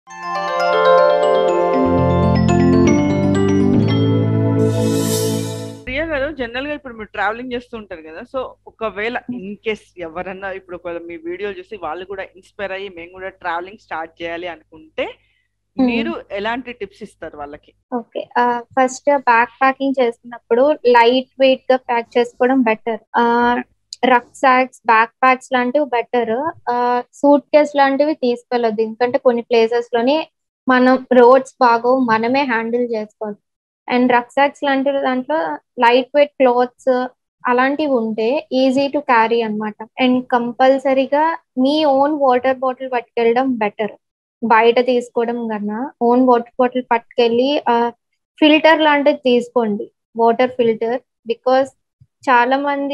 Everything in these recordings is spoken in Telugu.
ప్రియా గారు జనరల్ గా ఇప్పుడు మీరు ట్రావెలింగ్ చేస్తూ ఉంటారు కదా సో ఒకవేళ ఇన్ కేస్ ఎవరన్నా ఇప్పుడు ఒకవేళ మీ వీడియో చూసి వాళ్ళు కూడా ఇన్స్పైర్ అయ్యి మేము కూడా ట్రావెలింగ్ స్టార్ట్ చేయాలి అనుకుంటే మీరు ఎలాంటి టిప్స్ ఇస్తారు వాళ్ళకి ఓకే ఫస్ట్ బ్యాక్ ప్యాకింగ్ చేస్తున్నప్పుడు లైట్ వెయిట్ గా ప్యాక్ చేసుకోవడం better rucksacks backpacks లాంటివి బెటర్ సూట్ కేస్ లాంటివి తీసుకెళ్ళొద్దు ఎందుకంటే కొన్ని ప్లేసెస్ లోని మనం రోడ్స్ బాగో మనమే హ్యాండిల్ చేసుకోవాలి అండ్ రక్ సాక్స్ లాంటి దాంట్లో లైట్ వెయిట్ క్లాత్స్ అలాంటివి ఉంటే ఈజీ టు క్యారీ అన్నమాట అండ్ కంపల్సరీగా మీ ఓన్ వాటర్ బాటిల్ పట్టుకెళ్ళడం బెటర్ బయట తీసుకోవడం కన్నా ఓన్ వాటర్ బాటిల్ పట్టుకెళ్ళి ఫిల్టర్ లాంటిది తీసుకోండి వాటర్ ఫిల్టర్ బికాస్ చాలా మంది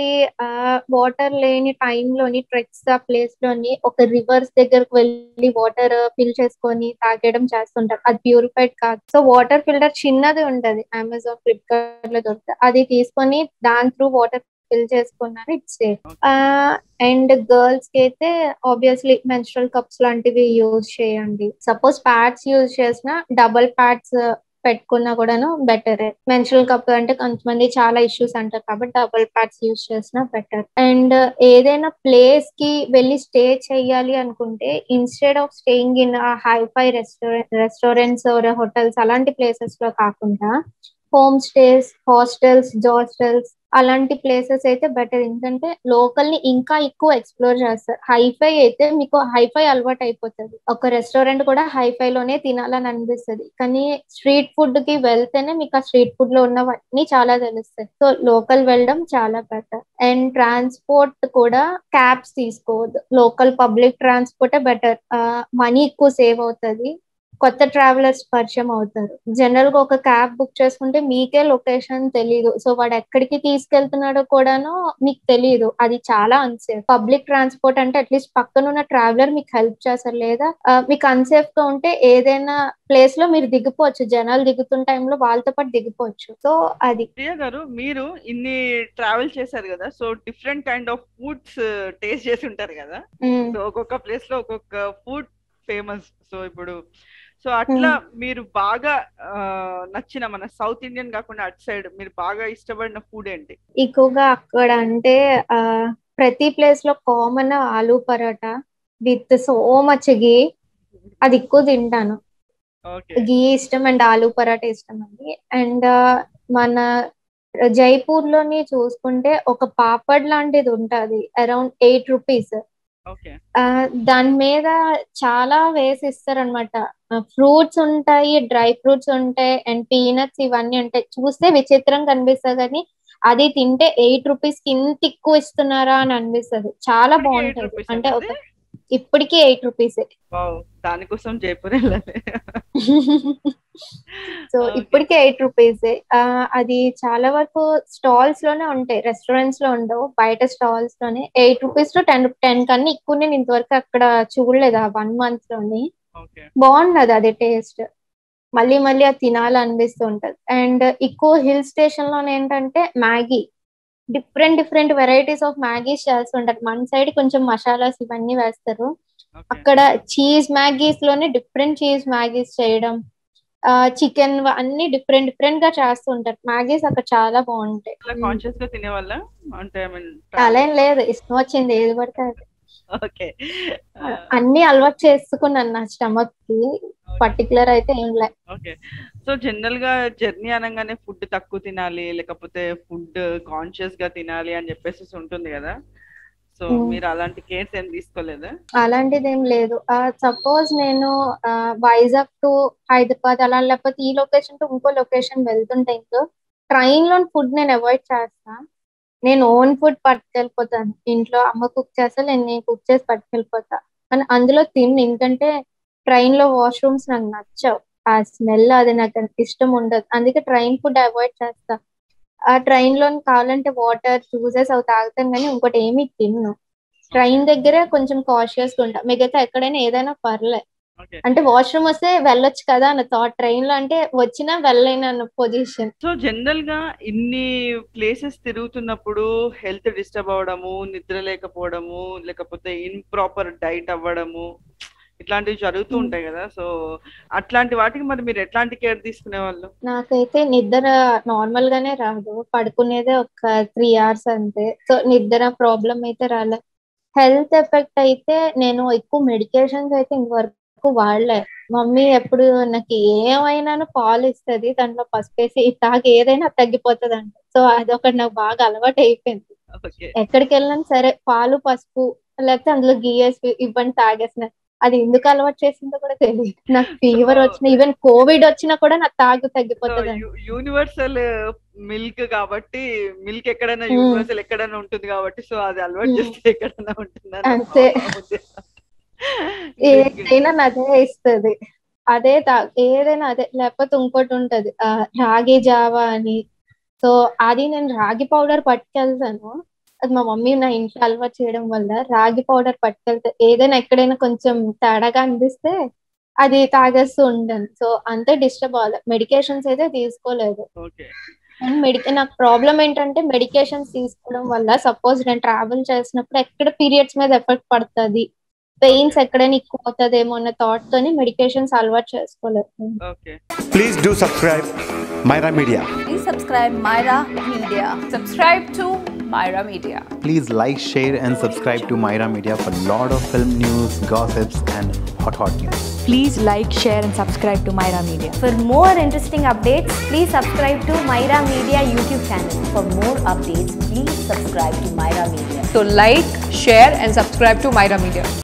వాటర్ లేని టైంలోని ట్రెక్స్ ఆ ప్లేస్ లోని ఒక రివర్స్ దగ్గరకు వెళ్ళి వాటర్ ఫిల్ చేసుకొని తాగడం చేస్తుంటారు అది ప్యూరిఫైడ్ కాదు సో వాటర్ ఫిల్టర్ చిన్నది ఉంటది అమెజాన్ ఫ్లిప్కార్ట్ లో దొరుకుతుంది అది తీసుకొని దాని త్రూ వాటర్ ఫిల్ చేసుకున్నారు ఇట్స్ సేఫ్ అండ్ గర్ల్స్ కి అయితే ఆబ్వియస్లీ మెన్స్ట్రల్ కప్స్ లాంటివి యూజ్ చేయండి సపోజ్ ప్యాడ్స్ యూజ్ చేసిన డబుల్ ప్యాడ్స్ పెట్టుకున్నా కూడాను బెటర్ మెన్స్ట్రల్ కప్ అంటే కొంతమంది చాలా ఇష్యూస్ అంటారు కాబట్టి డబుల్ ప్యాడ్స్ యూజ్ చేసినా బెటర్ అండ్ ఏదైనా ప్లేస్ కి వెళ్ళి స్టే చేయాలి అనుకుంటే instead of staying in hifi restaurant restaurants hotels అలాంటి ప్లేసెస్ లో కాకుండా హోమ్ స్టేస్ హాస్టల్స్ హాస్టల్స్ అలాంటి ప్లేసెస్ అయితే బెటర్ ఎందుకంటే లోకల్ ని ఇంకా ఎక్కువ ఎక్స్ప్లోర్ చేస్తారు హైఫై అయితే మీకు హైఫై అలవాటు అయిపోతుంది ఒక రెస్టారెంట్ కూడా హైఫై లోనే తినాలని అనిపిస్తుంది కానీ స్ట్రీట్ ఫుడ్ కి వెళ్తేనే మీకు ఆ స్ట్రీట్ ఫుడ్ లో ఉన్నవన్నీ చాలా తెలుస్తాయి సో లోకల్ వెళ్ళడం చాలా బెటర్ అండ్ ట్రాన్స్పోర్ట్ కూడా క్యాబ్స్ తీసుకోవద్దు లోకల్ పబ్లిక్ ట్రాన్స్పోర్టే బెటర్ మనీ ఎక్కువ సేవ్ అవుతుంది కొత్త ట్రావెలర్స్ పరిచయం అవుతారు జనరల్ గా ఒక క్యాబ్ బుక్ చేసుకుంటే మీకే లొకేషన్ తెలియదు సో వాడు ఎక్కడికి తీసుకెళ్తున్నాడో కూడాను మీకు తెలియదు అది చాలా అన్సేఫ్ పబ్లిక్ ట్రాన్స్పోర్ట్ అంటే అట్లీస్ట్ పక్కన ఉన్న ట్రావెలర్ మీకు హెల్ప్ చేస్తారు లేదా మీకు అన్సేఫ్ గా ఉంటే ఏదైనా ప్లేస్ లో మీరు దిగిపోవచ్చు జనాలు దిగుతున్న టైంలో వాళ్ళతో పాటు దిగిపోవచ్చు సో అది ప్రియా గారు మీరు ఇన్ని ట్రావెల్ చేశారు కదా so different kind of foods taste చేసి ఉంటారు కదా సో ఒక్కొక్క ప్లేస్ లో ఒక్కొక్క ఫుడ్ ఫేమస్ సో ఇప్పుడు సో అట్లా మీరు బాగా నచ్చిన మన సౌత్ ఇండియన్ కాకుండా అటు సైడ్ మీరు బాగా ఇష్టపడిన ఫుడ్ ఏంటి ఎక్కువగా అక్కడ అంటే ప్రతి ప్లేస్ లో common aloo paratha with so much ghee అది ఎక్కువ తింటాను గీ ఇష్టం అండ్ ఆలూ పరోటా ఇష్టం అండి అండ్ మన జైపూర్ లోని చూసుకుంటే ఒక పాపడ్ లాంటిది ఉంటది అరౌండ్ ఎయిట్ రూపీస్ దాని మీద చాలా వేసి ఇస్తారనమాట ఫ్రూట్స్ ఉంటాయి డ్రై ఫ్రూట్స్ ఉంటాయి అండ్ పీనట్స్ ఇవన్నీ ఉంటాయి చూస్తే విచిత్రం కనిపిస్తుంది కానీ అది తింటే ఎయిట్ రూపీస్ కి ఇంత ఎక్కువ ఇస్తున్నారా అని అనిపిస్తుంది చాలా బాగుంటది అంటే ఒక ఇప్పటికీ ఎయిట్ రూపీస్ దానికోసం జైపూర్ వెళ్ళాలి సో ఇప్పటికే ఎయిట్ రూపీస్ అది చాలా వరకు స్టాల్స్ లోనే ఉంటాయి రెస్టారెంట్స్ లో ఉండవు బయట స్టాల్స్ లోనే eight rupees to ten ten కన్నా ఎక్కువ నేను ఇంతవరకు అక్కడ చూడలేదు ఆ వన్ మంత్ లోని బాగున్నది అది టేస్ట్ మళ్ళీ మళ్ళీ అది తినాలనిపిస్తూ ఉంటది అండ్ ఎక్కువ హిల్ స్టేషన్ లో ఏంటంటే Maggi different different varieties of Maggis చేస్తుంటారు మన సైడ్ కొంచెం మసాలాస్ ఇవన్నీ వేస్తారు అక్కడ చీజ్ మ్యాగీస్ లోనే డిఫరెంట్ చీజ్ మ్యాగీస్ చేయడం చికెన్ అన్ని డిఫరెంట్ డిఫరెంట్ గా చేస్తుంటారు మ్యాగీస్ అక్కడ చాలా బాగుంటాయి కాన్షియస్ గా తినే వాళ్ళ అంటే అలా ఏం లేదు ఇష్టం వచ్చింది ఏది పడితే అది ఓకే అన్ని అలవాటు చేసుకున్నాను నా స్టమక్ కి పర్టికులర్ అయితే ఏం లే ఓకే సో జనరల్ గా జర్నీ అనగానే ఫుడ్ తక్కువ తినాలి లేకపోతే ఫుడ్ కాన్షియస్ గా తినాలి అని చెప్పేసి ఉంటుంది కదా సో మీరు అలాంటి కేర్స్ ఏం తీసుకోలేదా అలాంటిది ఏం లేదు సపోజ్ నేను వైజాగ్ టు హైదరాబాద్ అలా లేకపోతే ఈ లొకేషన్ టు ఇంకో లొకేషన్ వెళ్తుంటే ఇంకో ట్రైన్ లో ఫుడ్ నేను అవాయిడ్ చేస్తా నేను ఓన్ ఫుడ్ పట్టుకెళ్ళిపోతాను ఇంట్లో అమ్మ కుక్ చేస్తా నేను నేను కుక్ చేసి పట్టుకెళ్ళిపోతా కానీ అందులో తిని ఎందుకంటే ట్రైన్ లో వాష్రూమ్స్ నాకు నచ్చవు ఆ స్మెల్ అది నాకు ఇష్టం ఉండదు అందుకే ట్రైన్ ఫుడ్ అవాయిడ్ చేస్తా ఆ ట్రైన్ లో కావాలంటే వాటర్ జ్యూసెస్ అవి తాగుతాను కానీ ఇంకోటి ఏమి తిన్ను ట్రైన్ దగ్గరే కొంచెం కాషియస్ గా ఉంటా మిగతా ఎక్కడైనా ఏదైనా పర్లే అంటే వాష్రూమ్ వస్తే వెళ్ళొచ్చు కదా అన్న థాట్ ట్రైన్ లో అంటే వచ్చినా వెళ్ళలేను అన్న పొజిషన్ సో జనరల్ గా ఇన్ని ప్లేసెస్ తిరుగుతున్నప్పుడు హెల్త్ డిస్టర్బ్ అవ్వడము నిద్ర లేకపోవడము లేకపోతే ఇంప్రాపర్ డైట్ అవ్వడము ఇట్లాంటివి జరుగుతూ ఉంటాయి కదా సో అట్లాంటి వాటికి మరి మీరు ఎట్లాంటి కేర్ తీసుకునే వాళ్ళు నాకైతే నిద్ర నార్మల్ గానే రాదు పడుకునేదే ఒక త్రీ అవర్స్ అంతే సో నిద్ర ప్రాబ్లం అయితే రాలే హెల్త్ ఎఫెక్ట్ అయితే నేను ఎక్కువ మెడికేషన్స్ అయితే ఇంతవరకు వాడలే మమ్మీ ఎప్పుడు నాకు ఏమైనా పాలు ఇస్తుంది దాంట్లో పసుపేసి తాగి ఏదైనా తగ్గిపోతుంది అంట సో అదొకటి నాకు బాగా అలవాటు అయిపోయింది ఓకే ఎక్కడికి వెళ్ళినా సరే పాలు పసుపు లేకపోతే అందులో గీయేసి ఇవ్వండి తాగేసిన అది ఎందుకు అలవాటు చేసిందో కూడా తెలియదు నాకు ఫీవర్ వచ్చిన ఈవెన్ కోవిడ్ వచ్చినా కూడా నాకు తాగు తగ్గిపోతుంది యూనివర్సల్ మిల్క్ కాబట్టి మిల్క్ ఎక్కడైనా Hmm. యూనివర్సల్ ఎక్కడైనా ఉంటుంది కాబట్టి సో అది అలవాటు Hmm. చేస్తే ఎక్కడైనా ఉంటుంది అంతే. ఏదైనా అదే ఇస్తుంది అదే తా ఏదైనా అదే లేకపోతే ఇంకోటి ఉంటది ఆ రాగి జావా అని సో అది నేను రాగి పౌడర్ పట్టుకెళ్తాను అది మా మమ్మీ నా ఇంట్లో అలవాటు చేయడం వల్ల రాగి పౌడర్ పట్టుకెళ్తే ఏదైనా ఎక్కడైనా కొంచెం తేడాగా అనిపిస్తే అది తాగేస్తూ ఉంటాను సో అంతే డిస్టర్బ్ అవ్వాలి మెడికేషన్స్ అయితే తీసుకోలేదు ఓకే అండ్ మెడిక నాకు ప్రాబ్లం ఏంటంటే మెడికేషన్స్ తీసుకోవడం వల్ల సపోజ్ నేను ట్రావెల్ చేసినప్పుడు ఎక్కడ పీరియడ్స్ మీద ఎఫెక్ట్ పడుతుంది పెయిన్స్ ఎక్కడైనా ఎక్కువ అవుతుందేమో అన్న థాట్ తోని మెడికేషన్స్ అలవాటు చేసుకోలేదు okay Please do subscribe Myra Media. Please subscribe Myra Media. Subscribe to Myra Media. Please like, share, and subscribe to Myra Media for lot of film news, gossips, and hot hot news. Please like, share, and subscribe to Myra Media. For more interesting updates, please subscribe to Myra Media YouTube channel. For more updates, please subscribe to Myra Media. So like, share and subscribe to Myra Media.